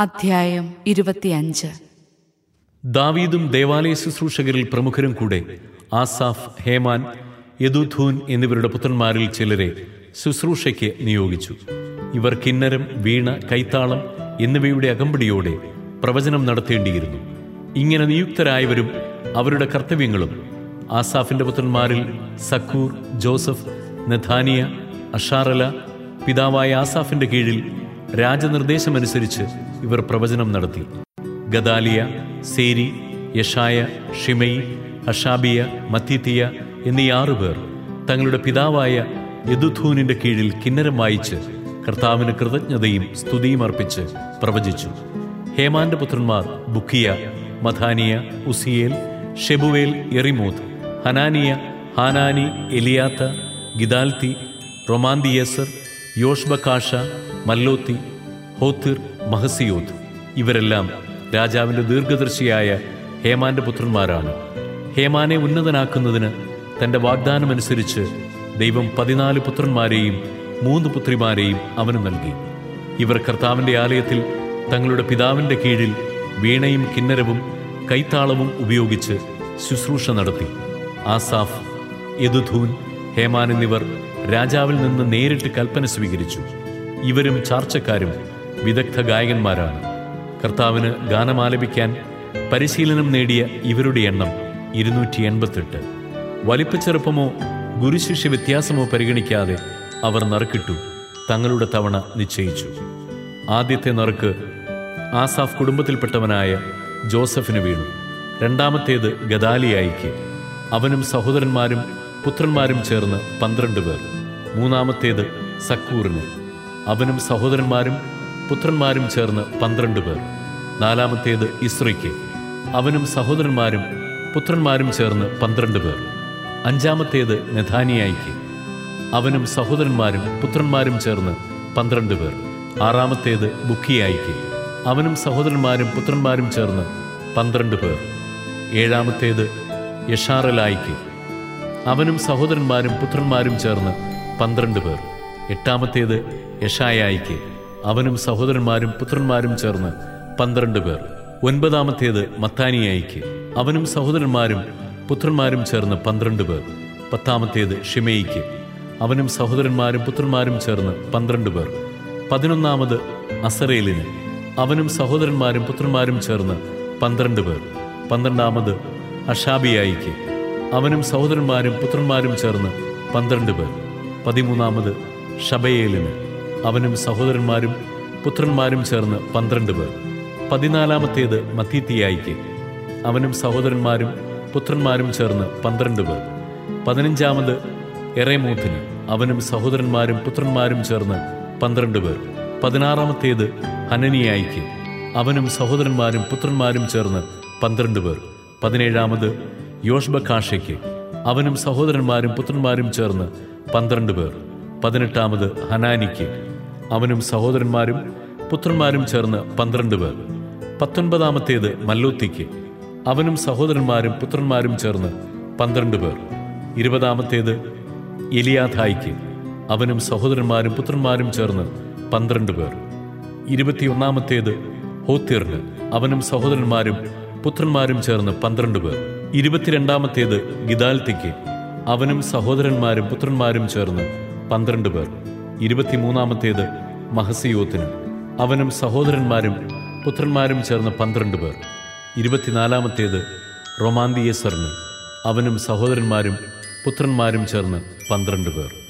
അധ്യായം ഇരുപത്തിയഞ്ച് ദാവീദും ദേവാലയ ശുശ്രൂഷകരിൽ പ്രമുഖരും കൂടെ ആസാഫ് ഹേമാൻ യദുഥൂൻ എന്നിവരുടെ പുത്രന്മാരിൽ ചിലരെ ശുശ്രൂഷയ്ക്ക് നിയോഗിച്ചു ഇവർ കിന്നരം വീണ കൈത്താളം എന്നിവയുടെ അകമ്പടിയോടെ പ്രവചനം നടത്തേണ്ടിയിരുന്നു ഇങ്ങനെ നിയുക്തരായവരും അവരുടെ കർത്തവ്യങ്ങളും ആസാഫിന്റെ പുത്രന്മാരിൽ സക്കൂർ ജോസഫ് നെഥാനിയ അഷാറല പിതാവായ ആസാഫിന്റെ കീഴിൽ രാജനിർദ്ദേശമനുസരിച്ച് ഇവർ പ്രവചനം നടത്തി ഗദാലിയ സേരി യഷായ ഷിമയി അഷാബിയ മത്തിത്തിയ എന്നീ ആറുപേർ തങ്ങളുടെ പിതാവായ യദുഥൂനിന്റെ കീഴിൽ കിന്നരം വായിച്ച് കർത്താവിന് കൃതജ്ഞതയും സ്തുതിയും അർപ്പിച്ച് പ്രവചിച്ചു ഹേമാന്റെ പുത്രന്മാർ ബുക്കിയ മഥാനിയ ഉസിയേൽ ഷെബുവേൽ എറിമൂത്ത് ഹനാനിയ ഹാനാനി എലിയാത്ത ഗിദാൽത്തി റൊമാന്തിയസർ യോഷ്ബക്കാഷ മല്ലോത്തി ഹോത്തിർ മഹസിയോത്ത് ഇവരെല്ലാം രാജാവിന്റെ ദീർഘദർശിയായ ഹേമാന്റെ പുത്രന്മാരാണ് ഹേമാനെ ഉന്നതനാക്കുന്നതിന് തന്റെ വാഗ്ദാനമനുസരിച്ച് ദൈവം പതിനാല് പുത്രന്മാരെയും മൂന്ന് പുത്രിമാരെയും അവന് നൽകി ഇവർ കർത്താവിന്റെ ആലയത്തിൽ തങ്ങളുടെ പിതാവിന്റെ കീഴിൽ വീണയും കിന്നരവും കൈത്താളവും ഉപയോഗിച്ച് ശുശ്രൂഷ നടത്തി ആസാഫ് യദുധൂൻ ഹേമാൻ എന്നിവർ രാജാവിൽ നിന്ന് നേരിട്ട് കൽപ്പന സ്വീകരിച്ചു ഇവരും ചാർച്ചക്കാരും വിദഗ്ധ ഗായകന്മാരാണ് കർത്താവിന് ഗാനമാലപിക്കാൻ പരിശീലനം നേടിയ ഇവരുടെ എണ്ണം ഇരുന്നൂറ്റി എൺപത്തെട്ട് വലിപ്പച്ചെറുപ്പമോ ഗുരുശിഷ്യ വ്യത്യാസമോ പരിഗണിക്കാതെ അവർ നറുക്കിട്ടു തങ്ങളുടെ തവണ നിശ്ചയിച്ചു ആദ്യത്തെ നറുക്ക് ആസാഫ് കുടുംബത്തിൽപ്പെട്ടവനായ ജോസഫിന് വീണു രണ്ടാമത്തേത് ഗദാലിയായിക്ക് അവനും സഹോദരന്മാരും പുത്രന്മാരും ചേർന്ന് പന്ത്രണ്ട് പേർ മൂന്നാമത്തേത് സക്കൂറിന് അവനും സഹോദരന്മാരും പുത്രന്മാരും ചേർന്ന് പന്ത്രണ്ട് പേർ നാലാമത്തേത് ഇസ്രയ്ക്ക് അവനും സഹോദരന്മാരും പുത്രന്മാരും ചേർന്ന് പന്ത്രണ്ട് പേർ അഞ്ചാമത്തേത് നെഥാനിയായിക്ക് അവനും സഹോദരന്മാരും പുത്രന്മാരും ചേർന്ന് പന്ത്രണ്ട് പേർ ആറാമത്തേത് ബുക്കിയായിക്ക് അവനും സഹോദരന്മാരും പുത്രന്മാരും ചേർന്ന് പന്ത്രണ്ട് പേർ ഏഴാമത്തേത് യഷാറലായിക്ക് അവനും സഹോദരന്മാരും പുത്രന്മാരും ചേർന്ന് പന്ത്രണ്ട് പേർ എട്ടാമത്തേത് യഷായായിക്ക് അവനും സഹോദരന്മാരും പുത്രന്മാരും ചേർന്ന് പന്ത്രണ്ട് പേർ ഒൻപതാമത്തേത് മത്താനിയായിക്ക് അവനും സഹോദരന്മാരും പുത്രന്മാരും ചേർന്ന് പന്ത്രണ്ട് പേർ പത്താമത്തേത് ഷിമയിക്ക് അവനും സഹോദരന്മാരും പുത്രന്മാരും ചേർന്ന് പന്ത്രണ്ട് പേർ പതിനൊന്നാമത് അസറേലിന് അവനും സഹോദരന്മാരും പുത്രന്മാരും ചേർന്ന് പന്ത്രണ്ട് പേർ പന്ത്രണ്ടാമത് അഷാബിയായിക്ക് അവനും സഹോദരന്മാരും പുത്രന്മാരും ചേർന്ന് പന്ത്രണ്ട് പേർ പതിമൂന്നാമത് ഷബയേലിന് അവനും സഹോദരന്മാരും പുത്രന്മാരും ചേർന്ന് പന്ത്രണ്ട് പേർ പതിനാലാമത്തേത് മത്തീത്തിയായിക്ക് അവനും സഹോദരന്മാരും പുത്രന്മാരും ചേർന്ന് പന്ത്രണ്ട് പേർ പതിനഞ്ചാമത് എറേമൂത്തിന് അവനും സഹോദരന്മാരും പുത്രന്മാരും ചേർന്ന് പന്ത്രണ്ട് പേർ പതിനാറാമത്തേത് ഹനനിയായിക്ക് അവനും സഹോദരന്മാരും പുത്രന്മാരും ചേർന്ന് പന്ത്രണ്ട് പേർ പതിനേഴാമത് യോഷ്ബക്കാഷയ്ക്ക് അവനും സഹോദരന്മാരും പുത്രന്മാരും ചേർന്ന് പന്ത്രണ്ട് പേർ പതിനെട്ടാമത് ഹനാനിക്ക് അവനും സഹോദരന്മാരും പുത്രന്മാരും ചേർന്ന് പന്ത്രണ്ട് പേർ പത്തൊൻപതാമത്തേത് മല്ലോത്തിക്ക് അവനും സഹോദരന്മാരും പുത്രന്മാരും ചേർന്ന് പന്ത്രണ്ട് പേർ ഇരുപതാമത്തേത് എലിയാഥായിക്ക് അവനും സഹോദരന്മാരും പുത്രന്മാരും ചേർന്ന് പന്ത്രണ്ട് പേർ ഇരുപത്തിയൊന്നാമത്തേത് ഹോത്തിറിന് അവനും സഹോദരന്മാരും പുത്രന്മാരും ചേർന്ന് പന്ത്രണ്ട് പേർ ഇരുപത്തിരണ്ടാമത്തേത് ഗിദാൽത്തിക്ക് അവനും സഹോദരന്മാരും പുത്രന്മാരും ചേർന്ന് പന്ത്രണ്ട് പേർ ഇരുപത്തിമൂന്നാമത്തേത് മഹസിയോത്തിന് അവനും സഹോദരന്മാരും പുത്രന്മാരും ചേർന്ന് പന്ത്രണ്ട് പേർ ഇരുപത്തിനാലാമത്തേത് റൊമാന്തിയസറിന് അവനും സഹോദരന്മാരും പുത്രന്മാരും ചേർന്ന് പന്ത്രണ്ട് പേർ